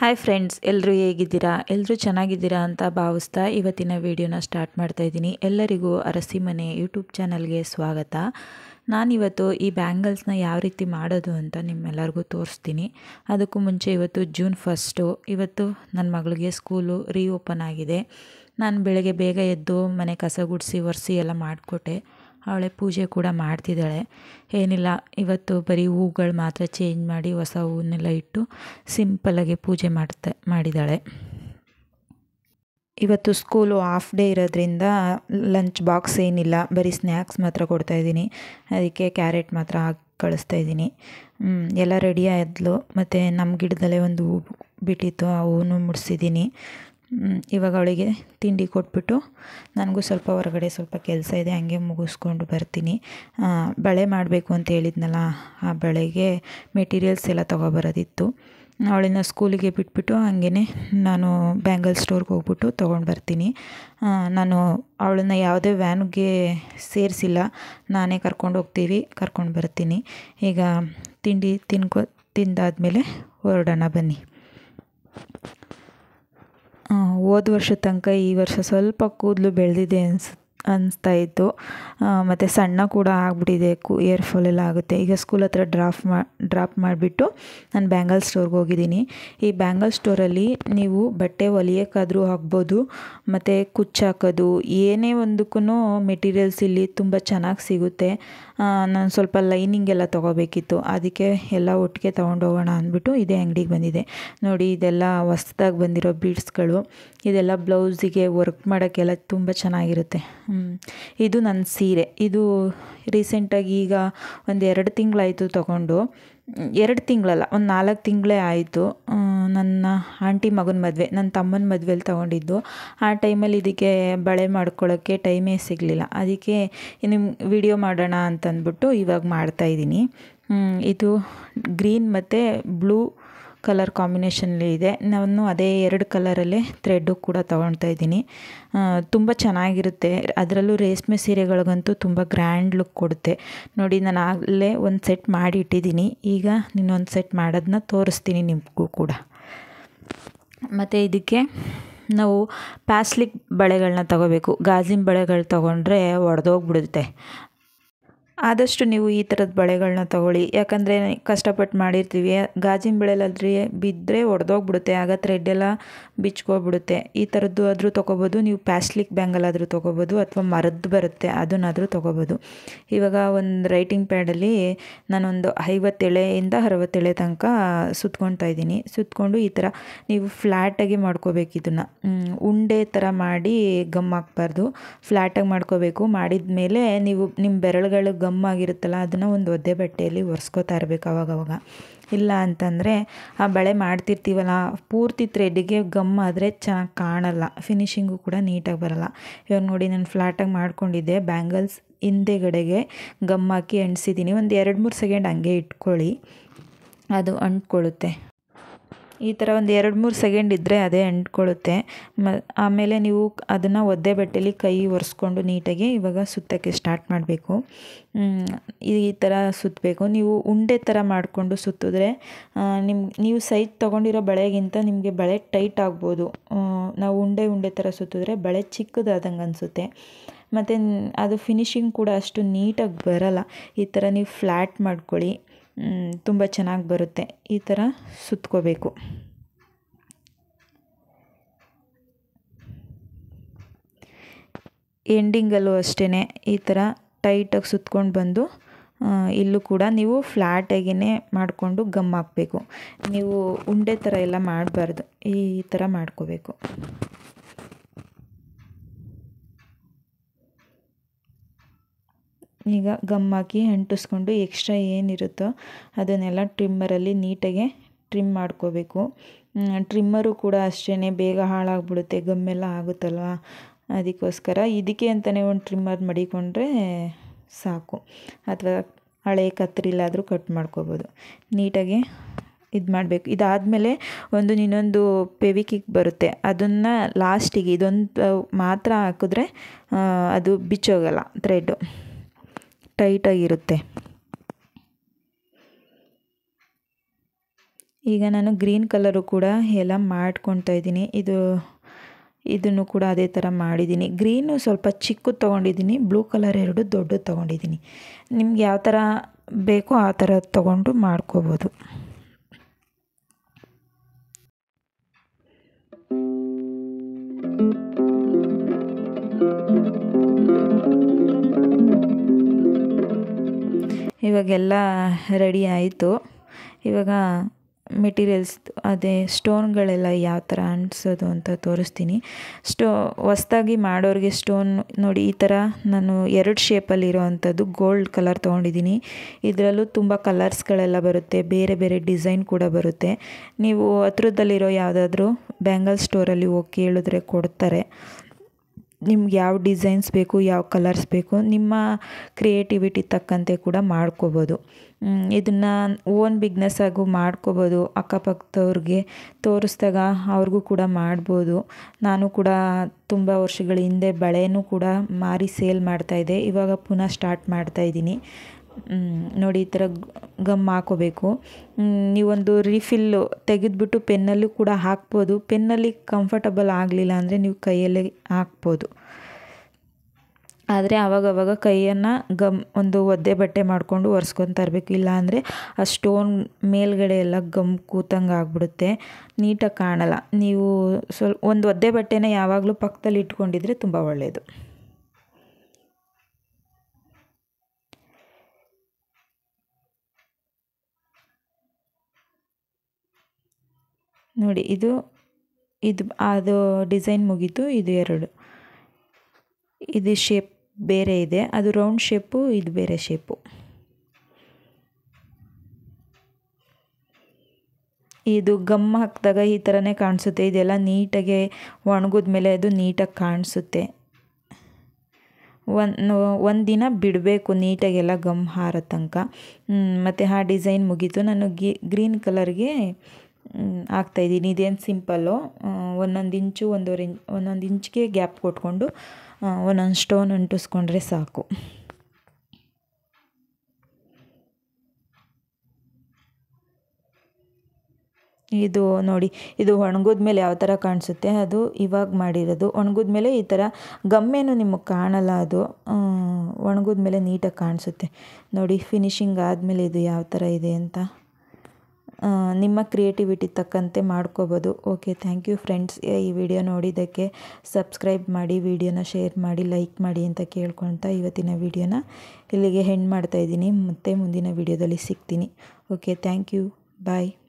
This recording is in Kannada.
ಹಾಯ್ ಫ್ರೆಂಡ್ಸ್ ಎಲ್ಲರೂ ಹೇಗಿದ್ದೀರಾ ಎಲ್ಲರೂ ಚೆನ್ನಾಗಿದ್ದೀರಾ ಅಂತ ಭಾವಿಸ್ತಾ ಇವತ್ತಿನ ವಿಡಿಯೋನ ಸ್ಟಾರ್ಟ್ ಮಾಡ್ತಾ ಇದ್ದೀನಿ ಎಲ್ಲರಿಗೂ ಅರಸಿ ಮನೆ ಯೂಟ್ಯೂಬ್ ಚಾನಲ್ಗೆ ಸ್ವಾಗತ ನಾನಿವತ್ತು ಈ ಬ್ಯಾಂಗಲ್ಸ್ನ ಯಾವ ರೀತಿ ಮಾಡೋದು ಅಂತ ನಿಮ್ಮೆಲ್ಲರಿಗೂ ತೋರಿಸ್ತೀನಿ ಅದಕ್ಕೂ ಮುಂಚೆ ಇವತ್ತು ಜೂನ್ ಫಸ್ಟು ಇವತ್ತು ನನ್ನ ಮಗಳಿಗೆ ಸ್ಕೂಲು ರೀಓಪನ್ ಆಗಿದೆ ನಾನು ಬೆಳಗ್ಗೆ ಬೇಗ ಎದ್ದು ಮನೆ ಕಸ ಗುಡಿಸಿ ಒರೆಸಿ ಎಲ್ಲ ಮಾಡಿಕೊಟ್ಟೆ ಅವಳೆ ಪೂಜೆ ಕೂಡ ಮಾಡ್ತಿದ್ದಾಳೆ ಏನಿಲ್ಲ ಇವತ್ತು ಬರೀ ಹೂಗಳು ಮಾತ್ರ ಚೇಂಜ್ ಮಾಡಿ ಹೊಸ ಹೂವನ್ನೆಲ್ಲ ಇಟ್ಟು ಸಿಂಪಲ್ಲಾಗಿ ಪೂಜೆ ಮಾಡ್ತಾ ಮಾಡಿದ್ದಾಳೆ ಇವತ್ತು ಸ್ಕೂಲು ಹಾಫ್ ಡೇ ಇರೋದ್ರಿಂದ ಲಂಚ್ ಬಾಕ್ಸ್ ಏನಿಲ್ಲ ಬರೀ ಸ್ನ್ಯಾಕ್ಸ್ ಮಾತ್ರ ಕೊಡ್ತಾಯಿದ್ದೀನಿ ಅದಕ್ಕೆ ಕ್ಯಾರೆಟ್ ಮಾತ್ರ ಹಾಕಿ ಕಳಿಸ್ತಾ ಇದ್ದೀನಿ ಎಲ್ಲ ರೆಡಿ ಆದ್ಲು ಮತ್ತು ನಮ್ಮ ಗಿಡದಲ್ಲೇ ಒಂದು ಹೂ ಬಿಟ್ಟಿತ್ತು ಆ ಹೂವು ಮುಡಿಸಿದ್ದೀನಿ ಇವಾಗ ಅವಳಿಗೆ ತಿಂಡಿ ಕೊಟ್ಬಿಟ್ಟು ನನಗೂ ಸ್ವಲ್ಪ ಹೊರಗಡೆ ಸ್ವಲ್ಪ ಕೆಲಸ ಇದೆ ಹಂಗೆ ಮುಗಿಸ್ಕೊಂಡು ಬರ್ತೀನಿ ಬಳೆ ಮಾಡಬೇಕು ಅಂತ ಹೇಳಿದ್ನಲ್ಲ ಆ ಬಳೆಗೆ ಮೆಟೀರಿಯಲ್ಸ್ ಎಲ್ಲ ತೊಗೊಬರೋದಿತ್ತು ಅವಳನ್ನ ಸ್ಕೂಲಿಗೆ ಬಿಟ್ಬಿಟ್ಟು ಹಾಗೇ ನಾನು ಬ್ಯಾಂಗಲ್ ಸ್ಟೋರ್ಗೆ ಹೋಗ್ಬಿಟ್ಟು ತೊಗೊಂಡು ಬರ್ತೀನಿ ನಾನು ಅವಳನ್ನ ಯಾವುದೇ ವ್ಯಾನ್ಗೆ ಸೇರಿಸಿಲ್ಲ ನಾನೇ ಕರ್ಕೊಂಡು ಹೋಗ್ತೀವಿ ಕರ್ಕೊಂಡು ಬರ್ತೀನಿ ಈಗ ತಿಂಡಿ ತಿನ್ಕೊ ತಿಂದಾದಮೇಲೆ ಹೊರಡೋಣ ಬನ್ನಿ ಹೋದ ವರ್ಷದ ತನಕ ಈ ವರ್ಷ ಸ್ವಲ್ಪ ಕೂದಲು ಬೆಳೆದಿದೆ ಅನ್ಸ್ ಅನಿಸ್ತಾ ಇತ್ತು ಮತ್ತು ಸಣ್ಣ ಕೂಡ ಆಗಿಬಿಟ್ಟಿದೆ ಕು ಏರ್ ಫಾಲ್ ಎಲ್ಲ ಆಗುತ್ತೆ ಈಗ ಸ್ಕೂಲ್ ಹತ್ರ ಡ್ರಾಪ್ ಮಾ ಡ್ರಾಪ್ ಮಾಡಿಬಿಟ್ಟು ನಾನು ಬ್ಯಾಂಗಲ್ ಸ್ಟೋರ್ಗೆ ಹೋಗಿದ್ದೀನಿ ಈ ಬ್ಯಾಂಗಲ್ ಸ್ಟೋರಲ್ಲಿ ನೀವು ಬಟ್ಟೆ ಹೊಲಿಯೋಕ್ಕಾದರೂ ಆಗ್ಬೋದು ಮತ್ತು ಕುಚ್ಚು ಹಾಕೋದು ಏನೇ ಒಂದಕ್ಕೂ ಮೆಟೀರಿಯಲ್ಸ್ ಇಲ್ಲಿ ತುಂಬ ಚೆನ್ನಾಗಿ ಸಿಗುತ್ತೆ ನಾನು ಸ್ವಲ್ಪ ಲೈನಿಂಗ್ ಎಲ್ಲ ತೊಗೋಬೇಕಿತ್ತು ಅದಕ್ಕೆ ಎಲ್ಲ ಒಟ್ಟಿಗೆ ತೊಗೊಂಡೋಗೋಣ ಅಂದ್ಬಿಟ್ಟು ಇದೇ ಅಂಗಡಿಗೆ ಬಂದಿದೆ ನೋಡಿ ಇದೆಲ್ಲ ಹೊಸ್ದಾಗಿ ಬಂದಿರೋ ಬೀಡ್ಸ್ಗಳು ಇದೆಲ್ಲ ಬ್ಲೌಸಿಗೆ ವರ್ಕ್ ಮಾಡೋಕ್ಕೆಲ್ಲ ತುಂಬ ಚೆನ್ನಾಗಿರುತ್ತೆ ಇದು ನನ್ನ ಸೀರೆ ಇದು ರೀಸೆಂಟಾಗಿ ಈಗ ಒಂದು ಎರಡು ತಿಂಗಳಾಯಿತು ತೊಗೊಂಡು ಎರಡು ತಿಂಗಳಲ್ಲ ಒಂದು ನಾಲ್ಕು ತಿಂಗಳೇ ಆಯಿತು ನನ್ನ ಆಂಟಿ ಮಗನ ಮದುವೆ ನನ್ನ ತಮ್ಮನ ಮದುವೆಲಿ ತೊಗೊಂಡಿದ್ದು ಆ ಟೈಮಲ್ಲಿ ಇದಕ್ಕೆ ಬಳೆ ಮಾಡ್ಕೊಳ್ಳೋಕ್ಕೆ ಟೈಮೇ ಸಿಗಲಿಲ್ಲ ಅದಕ್ಕೆ ನಿಮ್ಮ ವಿಡಿಯೋ ಮಾಡೋಣ ಅಂತಂದ್ಬಿಟ್ಟು ಇವಾಗ ಮಾಡ್ತಾಯಿದ್ದೀನಿ ಇದು ಗ್ರೀನ್ ಮತ್ತು ಬ್ಲೂ ಕಲರ್ ಕಾಂಬಿನೇಷನ್ಲಿ ಇದೆ ನಾನು ಅದೇ ಎರಡು ಕಲರಲ್ಲೇ ಥ್ರೆಡ್ಡು ಕೂಡ ತೊಗೊಳ್ತಾ ಇದ್ದೀನಿ ತುಂಬ ಚೆನ್ನಾಗಿರುತ್ತೆ ಅದರಲ್ಲೂ ರೇಷ್ಮೆ ಸೀರೆಗಳಿಗಂತೂ ತುಂಬ ಗ್ರ್ಯಾಂಡ್ ಲುಕ್ ಕೊಡುತ್ತೆ ನೋಡಿ ನಾನು ಆಗಲೇ ಒಂದು ಸೆಟ್ ಮಾಡಿ ಇಟ್ಟಿದ್ದೀನಿ ಈಗ ಇನ್ನೊಂದು ಸೆಟ್ ಮಾಡೋದನ್ನ ತೋರಿಸ್ತೀನಿ ನಿಮಗೂ ಕೂಡ ಮತ್ತು ಇದಕ್ಕೆ ನಾವು ಪ್ಯಾಸ್ಲಿಕ್ ಬಳೆಗಳನ್ನ ತಗೋಬೇಕು ಗಾಜಿನ ಬಳೆಗಳು ತೊಗೊಂಡ್ರೆ ಒಡೆದೋಗ್ಬಿಡುತ್ತೆ ಆದಷ್ಟು ನೀವು ಈ ಥರದ ಬಳೆಗಳನ್ನ ತೊಗೊಳ್ಳಿ ಯಾಕಂದರೆ ಕಷ್ಟಪಟ್ಟು ಮಾಡಿರ್ತೀವಿ ಗಾಜಿನ ಬಳೆಲಾದ್ರೆ ಬಿದ್ದರೆ ಒಡೆದೋಗ್ಬಿಡುತ್ತೆ ಆಗ ಥ್ರೆಡ್ ಎಲ್ಲ ಬಿಚ್ಕೊಬಿಡುತ್ತೆ ಈ ಥರದ್ದು ಆದರೂ ತೊಗೋಬೋದು ನೀವು ಪ್ಯಾಸ್ಲಿಕ್ ಬ್ಯಾಂಗಲ್ ಆದರೂ ತೊಗೋಬೋದು ಅಥವಾ ಮರದ್ದು ಬರುತ್ತೆ ಅದನ್ನಾದರೂ ತೊಗೋಬೋದು ಇವಾಗ ಒಂದು ರೈಟಿಂಗ್ ಪ್ಯಾಡಲ್ಲಿ ನಾನೊಂದು ಐವತ್ತು ಎಳೆಯಿಂದ ಅರವತ್ತು ಎಳೆ ತನಕ ಸುತ್ಕೊತಾ ಇದ್ದೀನಿ ಸುತ್ಕೊಂಡು ಈ ಥರ ನೀವು ಫ್ಲ್ಯಾಟಾಗಿ ಮಾಡ್ಕೋಬೇಕು ಇದನ್ನು ಉಂಡೆ ಥರ ಮಾಡಿ ಗಮ್ ಹಾಕ್ಬಾರ್ದು ಫ್ಲ್ಯಾಟಾಗಿ ಮಾಡ್ಕೋಬೇಕು ಮಾಡಿದ ಮೇಲೆ ನೀವು ನಿಮ್ಮ ಬೆರಳುಗಳು ಗಮ್ ಆಗಿರುತ್ತಲ್ಲ ಅದನ್ನು ಒಂದು ಒದ್ದೆ ಬಟ್ಟೆಯಲ್ಲಿ ಒರೆಸ್ಕೋತಾ ಇರಬೇಕು ಅವಾಗವಾಗ ಇಲ್ಲ ಅಂತಂದರೆ ಆ ಬಳೆ ಮಾಡ್ತಿರ್ತೀವಲ್ಲ ಪೂರ್ತಿ ಥ್ರೆಡ್ಡಿಗೆ ಗಮ್ ಆದರೆ ಚೆನ್ನಾಗಿ ಕಾಣಲ್ಲ ಫಿನಿಶಿಂಗು ಕೂಡ ನೀಟಾಗಿ ಬರಲ್ಲ ಇವಾಗ ನೋಡಿ ನಾನು ಫ್ಲ್ಯಾಟಾಗಿ ಮಾಡ್ಕೊಂಡಿದ್ದೆ ಬ್ಯಾಂಗಲ್ಸ್ ಹಿಂದೆಗಡೆಗೆ ಗಮ್ ಹಾಕಿ ಅಂಟಿಸಿದ್ದೀನಿ ಒಂದು ಎರಡು ಮೂರು ಸೆಕೆಂಡ್ ಹಂಗೆ ಇಟ್ಕೊಳ್ಳಿ ಅದು ಅಂಟ್ಕೊಳ್ಳುತ್ತೆ ಈ ಥರ ಒಂದು ಎರಡು ಮೂರು ಸೆಕೆಂಡ್ ಇದ್ದರೆ ಅದೇ ಅಂಟ್ಕೊಳ್ಳುತ್ತೆ ಮ ಆಮೇಲೆ ನೀವು ಅದನ್ನು ಒದ್ದೆ ಬಟ್ಟೆಲಿ ಕೈ ಒರೆಸ್ಕೊಂಡು ನೀಟಾಗಿ ಇವಾಗ ಸುತ್ತೋಕ್ಕೆ ಸ್ಟಾರ್ಟ್ ಮಾಡಬೇಕು ಈ ಥರ ಸುತ್ತಬೇಕು ನೀವು ಉಂಡೆ ಥರ ಮಾಡಿಕೊಂಡು ಸುತ್ತಿದ್ರೆ ನಿಮ್ಮ ನೀವು ಸೈಜ್ ತೊಗೊಂಡಿರೋ ಬಳೆಗಿಂತ ನಿಮಗೆ ಬಳೆ ಟೈಟ್ ಆಗ್ಬೋದು ನಾವು ಉಂಡೆ ಉಂಡೆ ಥರ ಸುತ್ತಿದ್ರೆ ಬಳೆ ಚಿಕ್ಕದಾದಂಗೆ ಅನಿಸುತ್ತೆ ಮತ್ತು ಅದು ಫಿನಿಶಿಂಗ್ ಕೂಡ ಅಷ್ಟು ನೀಟಾಗಿ ಬರಲ್ಲ ಈ ಥರ ನೀವು ಫ್ಲ್ಯಾಟ್ ಮಾಡ್ಕೊಳ್ಳಿ ತುಂಬ ಚೆನ್ನಾಗಿ ಬರುತ್ತೆ ಈ ಥರ ಸುತ್ಕೋಬೇಕು ಎಂಡಿಂಗಲ್ಲೂ ಅಷ್ಟೇ ಈ ಥರ ಟೈಟಾಗಿ ಸುತ್ಕೊಂಡು ಬಂದು ಇಲ್ಲೂ ಕೂಡ ನೀವು ಫ್ಲ್ಯಾಟಾಗಿಯೇ ಮಾಡಿಕೊಂಡು ಗಮ್ ಹಾಕಬೇಕು ನೀವು ಉಂಡೆ ಥರ ಎಲ್ಲ ಮಾಡಬಾರ್ದು ಈ ಥರ ಮಾಡ್ಕೋಬೇಕು ಈಗ ಗಮ್ ಹಾಕಿ ಅಂಟಿಸ್ಕೊಂಡು ಎಕ್ಸ್ಟ್ರಾ ಏನಿರುತ್ತೋ ಅದನ್ನೆಲ್ಲ ಟ್ರಿಮ್ಮರಲ್ಲಿ ನೀಟಾಗೆ ಟ್ರಿಮ್ ಮಾಡ್ಕೋಬೇಕು ಟ್ರಿಮ್ಮರು ಕೂಡ ಅಷ್ಟೇ ಬೇಗ ಹಾಳಾಗ್ಬಿಡುತ್ತೆ ಗಮ್ಮೆಲ್ಲ ಆಗುತ್ತಲ್ವ ಅದಕ್ಕೋಸ್ಕರ ಇದಕ್ಕೆ ಅಂತಲೇ ಒಂದು ಟ್ರಿಮ್ಮರ್ ಮಡಿಕೊಂಡ್ರೆ ಸಾಕು ಅಥವಾ ಹಳೆ ಕತ್ತರಿಲಾದರೂ ಕಟ್ ಮಾಡ್ಕೋಬೋದು ನೀಟಾಗಿ ಇದು ಮಾಡಬೇಕು ಇದಾದಮೇಲೆ ಒಂದು ಇನ್ನೊಂದು ಪೆವಿಕಿಕ್ ಬರುತ್ತೆ ಅದನ್ನು ಲಾಸ್ಟಿಗೆ ಇದೊಂದು ಮಾತ್ರ ಹಾಕಿದ್ರೆ ಅದು ಬಿಚ್ಚೋಗಲ್ಲ ಥ್ರೆಡ್ಡು ಟೈಟಾಗಿರುತ್ತೆ ಈಗ ನಾನು ಗ್ರೀನ್ ಕಲರು ಕೂಡ ಎಲ್ಲ ಮಾಡ್ಕೊತಾ ಇದ್ದೀನಿ ಇದು ಇದನ್ನು ಕೂಡ ಅದೇ ಥರ ಮಾಡಿದ್ದೀನಿ ಗ್ರೀನು ಸ್ವಲ್ಪ ಚಿಕ್ಕದು ತೊಗೊಂಡಿದ್ದೀನಿ ಬ್ಲೂ ಕಲರ್ ಎರಡು ದೊಡ್ಡದು ತೊಗೊಂಡಿದ್ದೀನಿ ನಿಮ್ಗೆ ಯಾವ ಥರ ಬೇಕೋ ಆ ಥರ ತೊಗೊಂಡು ಮಾಡ್ಕೋಬೋದು ಇವಾಗೆಲ್ಲ ರೆಡಿ ಆಯಿತು ಇವಾಗ ಮೆಟೀರಿಯಲ್ಸ್ ಅದೇ ಸ್ಟೋನ್ಗಳೆಲ್ಲ ಯಾವ ಥರ ಅಂಟಿಸೋದು ಅಂತ ತೋರಿಸ್ತೀನಿ ಸ್ಟೋ ಹೊಸ್ದಾಗಿ ಮಾಡೋರಿಗೆ ಸ್ಟೋನ್ ನೋಡಿ ಈ ಥರ ನಾನು ಎರಡು ಶೇಪಲ್ಲಿರೋ ಅಂಥದ್ದು ಗೋಲ್ಡ್ ಕಲರ್ ತೊಗೊಂಡಿದ್ದೀನಿ ಇದರಲ್ಲೂ ತುಂಬ ಕಲರ್ಸ್ಗಳೆಲ್ಲ ಬರುತ್ತೆ ಬೇರೆ ಬೇರೆ ಡಿಸೈನ್ ಕೂಡ ಬರುತ್ತೆ ನೀವು ಹತ್ರದಲ್ಲಿರೋ ಯಾವುದಾದ್ರೂ ಬ್ಯಾಂಗಲ್ ಸ್ಟೋರಲ್ಲಿ ಹೋಗಿ ಕೇಳಿದ್ರೆ ಕೊಡ್ತಾರೆ ನಿಮ್ಗೆ ಯಾವ ಡಿಸೈನ್ಸ್ ಬೇಕು ಯಾವ ಕಲರ್ಸ್ ಬೇಕು ನಿಮ್ಮ ಕ್ರಿಯೇಟಿವಿಟಿ ತಕ್ಕಂತೆ ಕೂಡ ಮಾಡ್ಕೋಬೋದು ಇದನ್ನು ಓನ್ ಬಿಗ್ನೆಸ್ ಆಗು ಮಾಡ್ಕೋಬೋದು ಅಕ್ಕಪಕ್ಕದವ್ರಿಗೆ ತೋರಿಸ್ದಾಗ ಅವ್ರಿಗೂ ಕೂಡ ಮಾಡ್ಬೋದು ನಾನು ಕೂಡ ತುಂಬ ವರ್ಷಗಳ ಹಿಂದೆ ಬಳೆನೂ ಕೂಡ ಮಾರಿ ಸೇಲ್ ಮಾಡ್ತಾಯಿದ್ದೆ ಇವಾಗ ಪುನಃ ಸ್ಟಾರ್ಟ್ ಮಾಡ್ತಾಯಿದ್ದೀನಿ ನೋಡಿ ಈ ಥರ ಗಮ್ ಹಾಕೋಬೇಕು ನೀವೊಂದು ರೀಫಿಲ್ಲು ತೆಗೆದುಬಿಟ್ಟು ಪೆನ್ನಲ್ಲೂ ಕೂಡ ಹಾಕ್ಬೋದು ಪೆನ್ನಲ್ಲಿ ಕಂಫರ್ಟಬಲ್ ಆಗಲಿಲ್ಲ ಅಂದರೆ ನೀವು ಕೈಯಲ್ಲೇ ಹಾಕ್ಬೋದು ಆದರೆ ಆವಾಗವಾಗ ಕೈಯನ್ನು ಗಮ್ ಒಂದು ಒದ್ದೆ ಬಟ್ಟೆ ಮಾಡಿಕೊಂಡು ಒರೆಸ್ಕೊತಾ ಇರಬೇಕು ಇಲ್ಲಾಂದರೆ ಆ ಸ್ಟೋನ್ ಮೇಲ್ಗಡೆ ಎಲ್ಲ ಗಮ್ ಕೂತಂಗೆ ಆಗಿಬಿಡುತ್ತೆ ನೀಟಾಗಿ ಕಾಣಲ್ಲ ನೀವು ಸ್ವಲ್ಪ ಒಂದು ಒದ್ದೆ ಬಟ್ಟೆನ ಯಾವಾಗಲೂ ಪಕ್ಕದಲ್ಲಿ ಇಟ್ಕೊಂಡಿದ್ರೆ ತುಂಬ ಒಳ್ಳೆಯದು ನೋಡಿ ಇದು ಇದು ಅದು ಡಿಸೈನ್ ಮುಗೀತು ಇದು ಎರಡು ಇದು ಶೇಪ್ ಬೇರೆ ಇದೆ ಅದು ರೌಂಡ್ ಶೇಪು ಇದು ಬೇರೆ ಶೇಪು ಇದು ಗಮ್ ಹಾಕಿದಾಗ ಈ ಥರನೇ ಕಾಣಿಸುತ್ತೆ ಇದೆಲ್ಲ ನೀಟಾಗಿ ಒಣಗಿದ ಮೇಲೆ ಅದು ನೀಟಾಗಿ ಕಾಣಿಸುತ್ತೆ ಒಂದು ಒಂದು ದಿನ ಬಿಡಬೇಕು ನೀಟಾಗೆಲ್ಲ ಗಮ್ ಹಾರೋ ತನಕ ಮತ್ತು ಆ ಡಿಸೈನ್ ಮುಗೀತು ನಾನು ಗಿ ಗ್ರೀನ್ ಕಲರ್ಗೆ ಹಾಕ್ತಾಯಿದ್ದೀನಿ ಇದೇನು ಸಿಂಪಲ್ಲು ಒಂದೊಂದು ಇಂಚು ಒಂದೂವರೆ ಇಂಚ್ ಒಂದೊಂದು ಇಂಚ್ಗೆ ಗ್ಯಾಪ್ ಕೊಟ್ಕೊಂಡು ಒಂದೊಂದು ಸ್ಟೋನ್ ಅಂಟಿಸ್ಕೊಂಡ್ರೆ ಸಾಕು ಇದು ನೋಡಿ ಇದು ಒಣಗಿದ ಮೇಲೆ ಯಾವ ಥರ ಕಾಣಿಸುತ್ತೆ ಅದು ಇವಾಗ ಮಾಡಿರೋದು ಒಣಗಿದ ಮೇಲೆ ಈ ಥರ ಗಮ್ಮೇನು ನಿಮಗೆ ಕಾಣಲ್ಲ ಅದು ಒಣಗಿದ ಮೇಲೆ ನೀಟಾಗಿ ಕಾಣಿಸುತ್ತೆ ನೋಡಿ ಫಿನಿಶಿಂಗ್ ಆದಮೇಲೆ ಇದು ಯಾವ ಥರ ಇದೆ ಅಂತ ನಿಮ್ಮ ಕ್ರಿಯೇಟಿವಿಟಿ ತಕ್ಕಂತೆ ಮಾಡ್ಕೋಬೋದು ಓಕೆ ಥ್ಯಾಂಕ್ ಯು ಫ್ರೆಂಡ್ಸ್ ಈ ವಿಡಿಯೋ ನೋಡಿದ್ದಕ್ಕೆ ಸಬ್ಸ್ಕ್ರೈಬ್ ಮಾಡಿ ವಿಡಿಯೋನ ಶೇರ್ ಮಾಡಿ ಲೈಕ್ ಮಾಡಿ ಅಂತ ಕೇಳ್ಕೊಳ್ತಾ ಇವತ್ತಿನ ವಿಡಿಯೋನ ಇಲ್ಲಿಗೆ ಹೆಣ್ಣು ಮಾಡ್ತಾಯಿದ್ದೀನಿ ಮತ್ತೆ ಮುಂದಿನ ವಿಡಿಯೋದಲ್ಲಿ ಸಿಗ್ತೀನಿ ಓಕೆ ಥ್ಯಾಂಕ್ ಯು ಬಾಯ್